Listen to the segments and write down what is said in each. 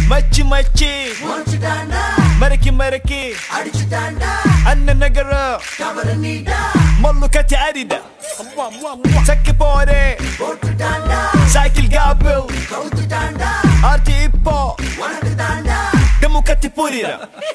மச்சி மச்சி முடிச்சுட்டாண்டா மறக்கி மறக்கி அடிச்சுட்டாண்டா அண்ணன் நகர கவர நீடா மல்லு கட்டி ஆடிட சக்கி போறே போட்டுட்டாண்டா சைக்கிள் காபில் கவுத்துட்டாண்டா ஆர்டி இப்போ உனக்கு தாண்டா டெமு கத்தி புரியுற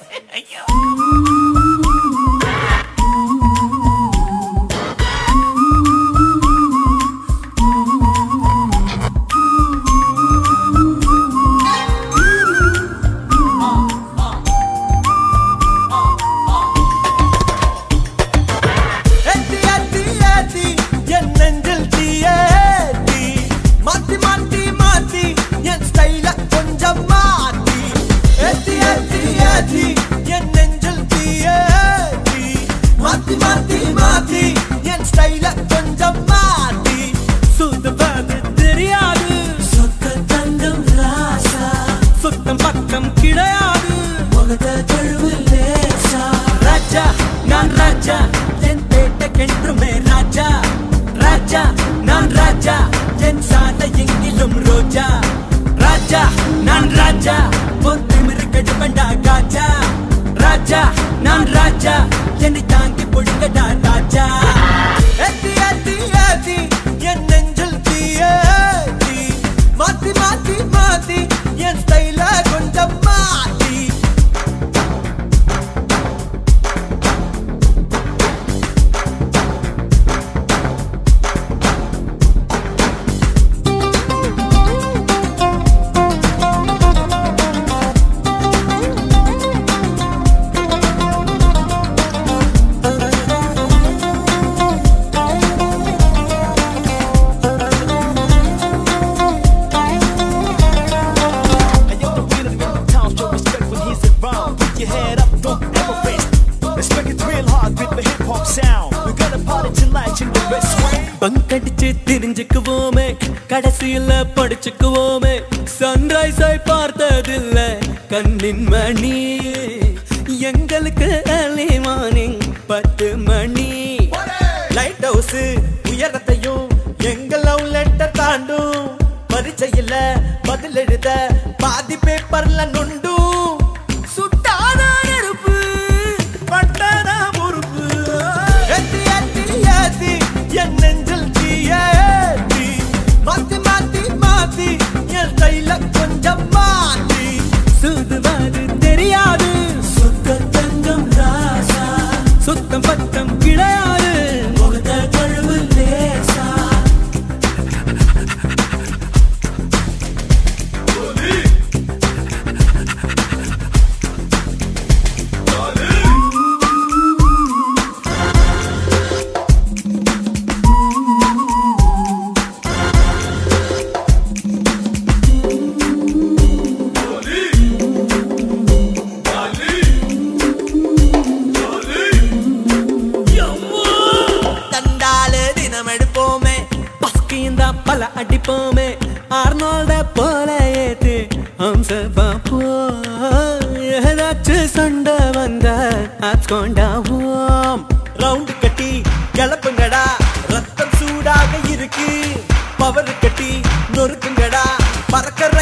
ஏத்தி ஏத்தி ஏத்தி என் நெஞ்சில் தீயேத்தி மாத்தி மாத்தி மாத்தி என் ஸ்டைல கொஞ்சம் மாத்தி ஏத்தி ஏத்தி ஏத்தி என் நெஞ்சில் தீயேத்தி மாத்தி மாத்தி மாத்தி என் ஸ்டைல கொஞ்சம் மாத்தி சுத்தவது தெரியாது சொத்த தங்கம் ராசா சுத்தம் பக்கம் கிடையாது முகத்த கழுவு லேசா ராஜா நான் ராஜா என் பேட்டைக்கென்றுமே ராஜா ராஜா நான் ராஜா என் சாலை எங்கிலும் ரோஜா ராஜா நான் ராஜா பொத்திமிரு கடுப்பண்டா காஜா ராஜா நான் ராஜா என்னை தாங்கி பொழுங்கடா ராஜா ஏத்தி ஏத்தி ஏத்தி என் நெஞ்சில் தீயேத்தி மாத்தி மாத்தி மாத்தி என் ஸ்டைல கொஞ்சம் மாத்தி And you're the winner in the town, show respect when he's around. Put your head up, don't ever rest. Respect it real hard with the hip hop sound. We got a party tonight in the best way. பங்கடிச்சு தெரிஞ்சுக்குவோமே கடைசியில படிச்சுக்குவோமே sunrise ஆய் பார்த்ததில்ல கண்ணின் மணி எங்களுக்கு early morning பத்து மணி light house உயரத்தையும் எங்க love letter தாண்டும் பரீட்சையில பதில் எழுத பாதி பேப்பர்ல நொண்டும் சுட்டாத நெருப்பு பட்டத பொறுப்பு ஏத்தி ஏத்தி ஏத்தி என் நெஞ்சில் தீயேத்தி மாத்தி மாத்தி மாத்தி என் கையில கொஞ்சம் மாத்தி சுதுவாது தெரியாது சுத்த தங்கம் ராசா சுத்தம் பத்தம் கிடையாது முகத்த கழுவு லேசா தண்டாலு தினம் எடுப்போமே பஸ்கியும் தான் பல அடிப்போமே ஆர்னால்ட போல ஏத்து ஹம்ச பாப்போ ஏதாச்சும் சண்டை வந்த ஆட்கொண்டாவோம் ரவுண்டு கட்டி கிளப்புங்கடா ரத்தம் சூடாக இருக்கு பவர் கட்டி நொறுக்குங்கடா பறக்கிற